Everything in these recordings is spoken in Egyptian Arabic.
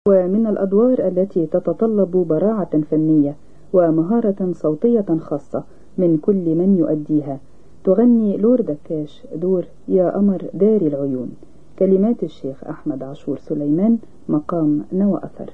ومن الأدوار التي تتطلب براعة فنية ومهارة صوتية خاصة من كل من يؤديها تغني لور دكاش دور يا قمر داري العيون كلمات الشيخ أحمد عاشور سليمان مقام نوى أثر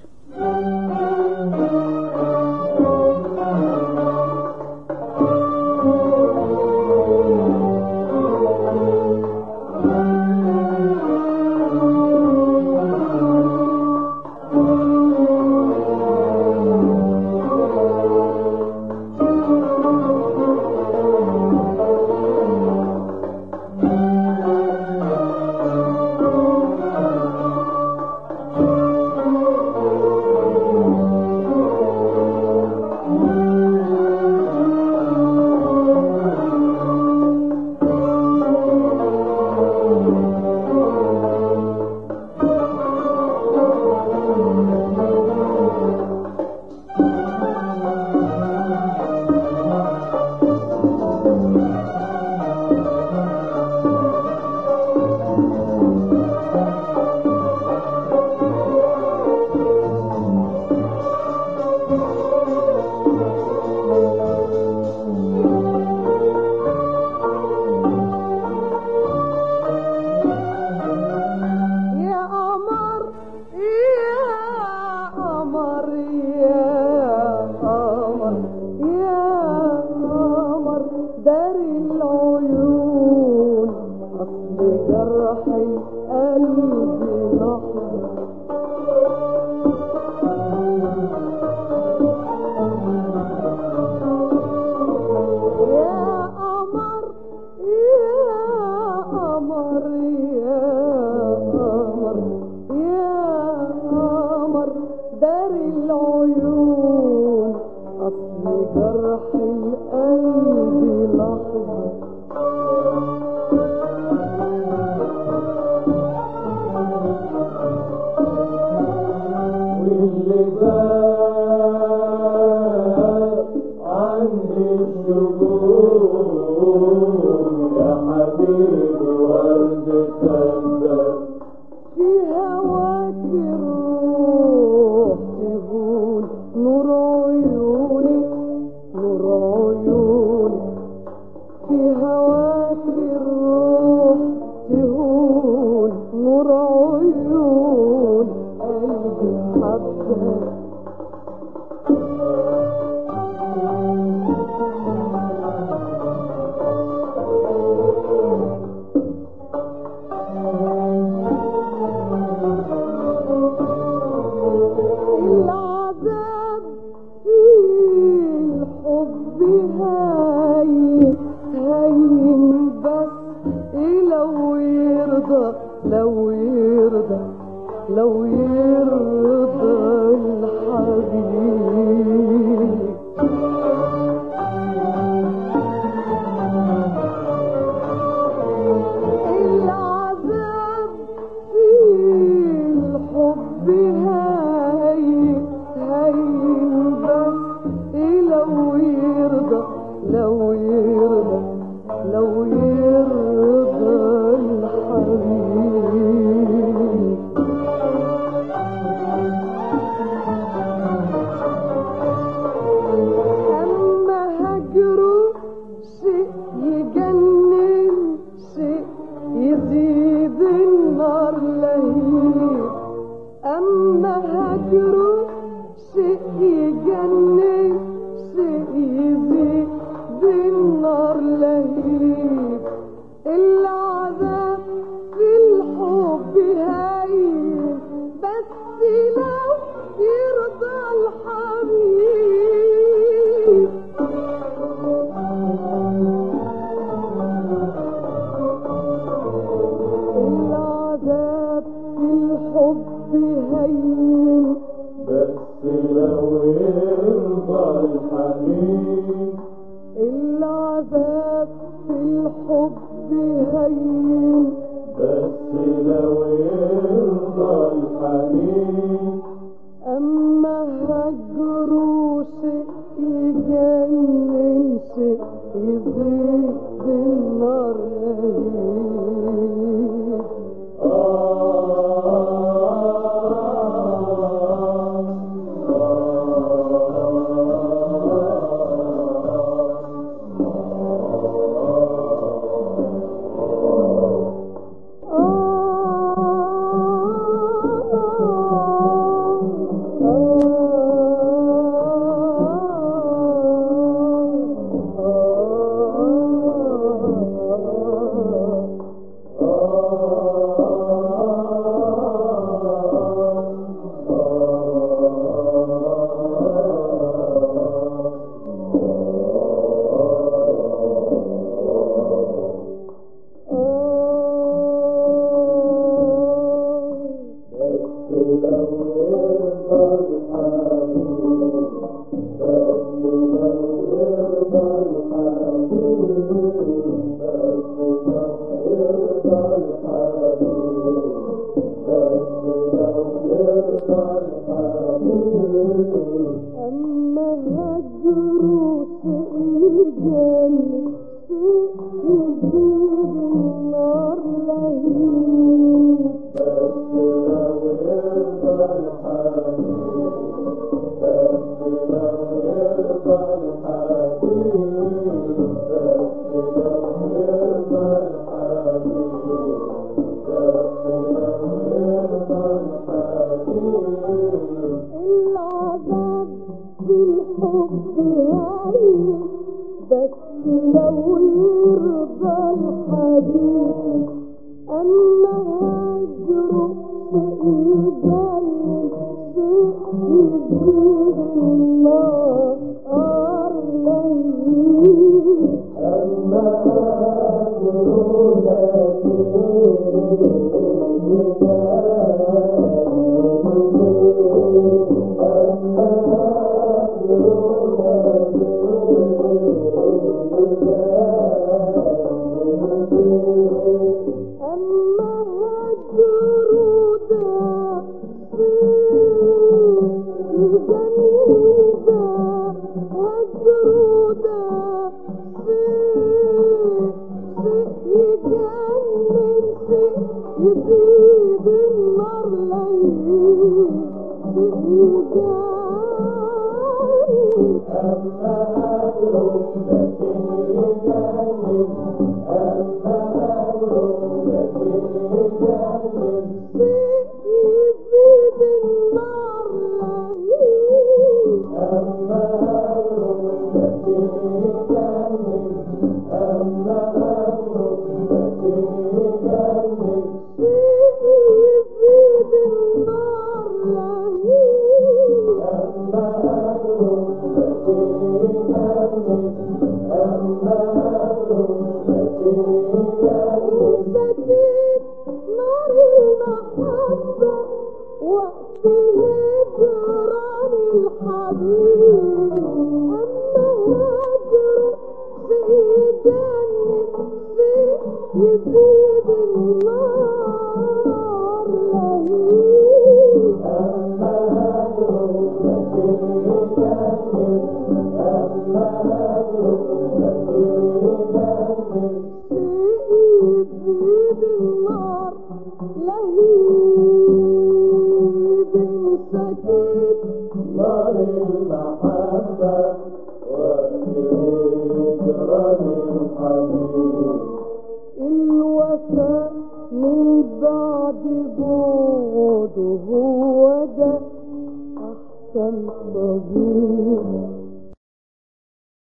يا قمر يا قمر يا قمر يا قمر داري العيون أصل جرحي قلبي لحظة يا قمر يا قمر يا قمر يا قمر داري العيون أصل جرح القلب لحظة واللي دار عني الشجون يا حبيبي ورد كذاب في هواك الروح تهون نور عيوني نور عيوني في هواك الروح تهون نور عيون قلبي حبك العذاب في الحب هاين هاين بس لو يرضى لو يرضى لو يرضى الحبيب العذاب في الحب هاين هاين بس لو يرضى لو يرضى لو يرضى الحبيب أما هجره شيء يجنن شيء يزيد النار لهيب أما هجره شيء يجنن شيء يزيد النار لهيب العذاب في الحب هاين بس لو يرضى الحبيب العذاب في الحب هين بس لو يرضى الحبيب العذاب في الحب هين بس لو يرضى الحبيب أما هجره شيء يجنن شيء يزيد النار لهيب آه أما هجروا سيجاني يزيد النار لهيب العذاب بالحب هايل بس لو يرضى الحبيب أما هجره شيء يجنن شيء يزيد النار لهيب أما هجروا ده يجنن ده هجروا ده يجنن يزيد النار ليل يجنن يزيد النار لهيب يزيد النار لهيب شديد نار المحبة وقت هجران الحبيب أما هجره في جنة في يزيد النار لهيب يزيد النار لهيب سكت نار المحبة وهجران الحبيب الوفاء من بعد بعده هو ده أحسن طبيب